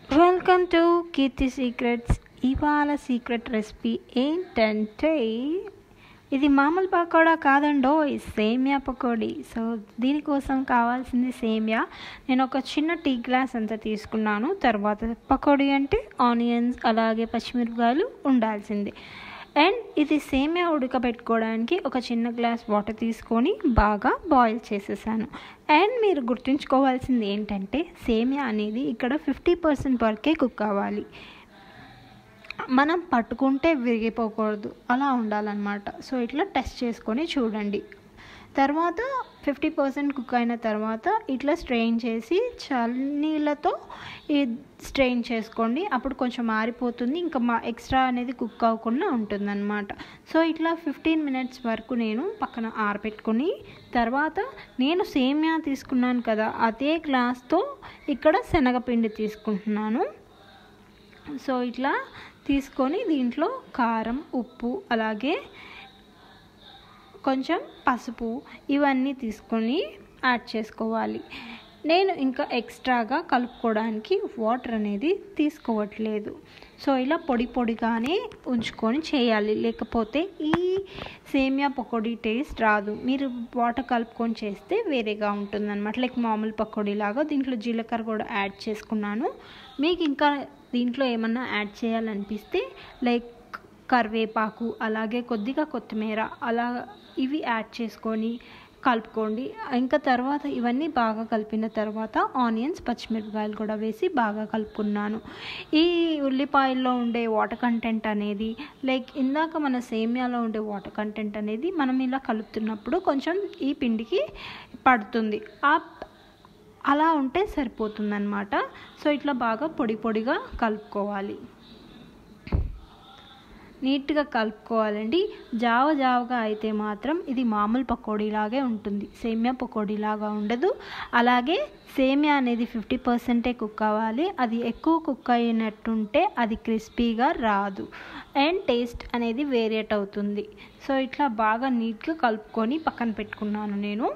welcome to Keerthi secrets ఇవాళ secret recipe ఏంటంటే ఇది మామూలు పకోడా కాదండో సేమియా పకోడీ సో దీనికోసం కావాల్సింది సేమియా నేను ఒక చిన్న టీ గ్లాస్ అంతా తీసుకున్నాను తర్వాత పకోడీ అంటే ఆనియన్స్ అలాగే పచ్చిమిరపకాయలు ఉండాల్సింది అండ్ ఇది సేమియా ఉడకబెట్టుకోవడానికి ఒక చిన్న గ్లాస్ వాటర్ తీసుకొని బాగా బాయిల్ చేసేసాను అండ్ మీరు గుర్తుంచుకోవాల్సింది ఏంటంటే సేమియా అనేది ఇక్కడ ఫిఫ్టీ పర్సెంట్ వరకే కుక్ అవ్వాలి మనం పట్టుకుంటే విరిగిపోకూడదు అలా ఉండాలన్నమాట సో ఇట్లా టెస్ట్ చేసుకొని చూడండి తర్వాత ఫిఫ్టీ పర్సెంట్ కుక్ అయిన తర్వాత ఇట్లా స్ట్రెయిన్ చేసి చల్లనీళ్ళతో స్ట్రెయిన్ చేసుకోండి అప్పుడు కొంచెం మారిపోతుంది ఇంకా మా ఎక్స్ట్రా అనేది కుక్ అవ్వకుండా ఉంటుందన్నమాట సో ఇట్లా ఫిఫ్టీన్ మినిట్స్ వరకు నేను పక్కన ఆరబెట్టుకొని తర్వాత నేను సేమియా తీసుకున్నాను కదా అదే గ్లాస్తో ఇక్కడ శనగపిండి తీసుకుంటున్నాను సో ఇట్లా తీసుకొని దీంట్లో కారం ఉప్పు అలాగే కొంచెం పసుపు ఇవన్నీ తీసుకొని యాడ్ చేసుకోవాలి నేను ఇంకా ఎక్స్ట్రాగా కలుపుకోవడానికి వాటర్ అనేది తీసుకోవట్లేదు సో ఇలా పొడి పొడిగానే ఉంచుకొని చేయాలి లేకపోతే ఈ సేమియా పకోడీ టేస్ట్ రాదు మీరు వాటర్ కలుపుకొని చేస్తే వేరేగా ఉంటుంది అనమాట లైక్ మామూలు పకోడీ లాగా దీంట్లో జీలకర్ర కూడా యాడ్ చేసుకున్నాను మీకు ఇంకా దీంట్లో ఏమన్నా యాడ్ చేయాలనిపిస్తే లైక్ కరివేపాకు అలాగే కొద్దిగా కొత్తిమీర అలా ఇవి యాడ్ చేసుకొని కలుపుకోండి ఇంకా తర్వాత ఇవన్నీ బాగా కలిపిన తర్వాత ఆనియన్స్ పచ్చిమిరపకాయలు కూడా వేసి బాగా కలుపుకున్నాను ఈ ఉల్లిపాయల్లో ఉండే వాటర్ కంటెంట్ అనేది లైక్ ఇందాక మన సేమియాలో ఉండే వాటర్ కంటెంట్ అనేది మనం ఇలా కలుపుతున్నప్పుడు కొంచెం ఈ పిండికి పడుతుంది ఆ అలా ఉంటే సరిపోతుందన్నమాట సో ఇట్లా బాగా పొడి పొడిగా కలుపుకోవాలి నీట్గా కలుపుకోవాలండి జావ జావగా అయితే మాత్రం ఇది మామూలు పకోడీలాగే ఉంటుంది సేమియా పకోడీలాగా ఉండదు అలాగే సేమియా అనేది ఫిఫ్టీ పర్సెంటే కుక్ అవ్వాలి అది ఎక్కువ కుక్ అయినట్టుంటే అది క్రిస్పీగా రాదు అండ్ టేస్ట్ అనేది వేరియేట్ అవుతుంది సో ఇట్లా బాగా నీట్గా కలుపుకొని పక్కన పెట్టుకున్నాను నేను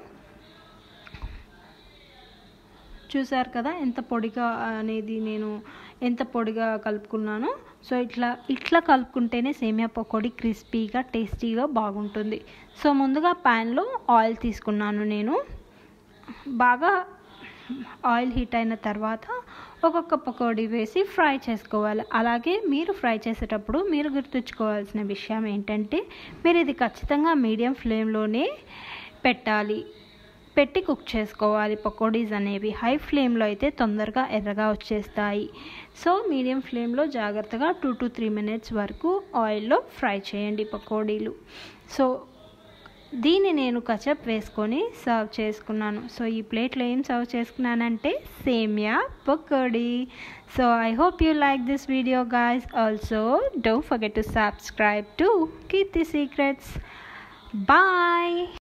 చూసారు కదా ఎంత పొడిగా అనేది నేను ఎంత పొడిగా కలుపుకున్నాను సో ఇట్లా ఇట్లా కలుపుకుంటేనే సేమియా పకోడీ క్రిస్పీగా టేస్టీగా బాగుంటుంది సో ముందుగా ప్యాన్లో ఆయిల్ తీసుకున్నాను నేను బాగా ఆయిల్ హీట్ అయిన తర్వాత ఒక్కొక్క పకోడీ వేసి ఫ్రై చేసుకోవాలి అలాగే మీరు ఫ్రై చేసేటప్పుడు మీరు గుర్తుంచుకోవాల్సిన విషయం ఏంటంటే మీరు ఇది ఖచ్చితంగా మీడియం ఫ్లేమ్లోనే పెట్టాలి పెట్టి కుక్ చేసుకోవాలి పకోడీస్ అనేవి హై ఫ్లేమ్లో అయితే తొందరగా ఎర్రగా వచ్చేస్తాయి సో మీడియం ఫ్లేమ్లో జాగ్రత్తగా టూ టు త్రీ మినిట్స్ వరకు ఆయిల్లో ఫ్రై చేయండి పకోడీలు సో దీన్ని నేను కచప్ వేసుకొని సర్వ్ చేసుకున్నాను సో ఈ ప్లేట్లో ఏం సర్వ్ చేసుకున్నానంటే semiya pakodi so I hope you like this video guys also don't forget to subscribe to Keerthi secrets bye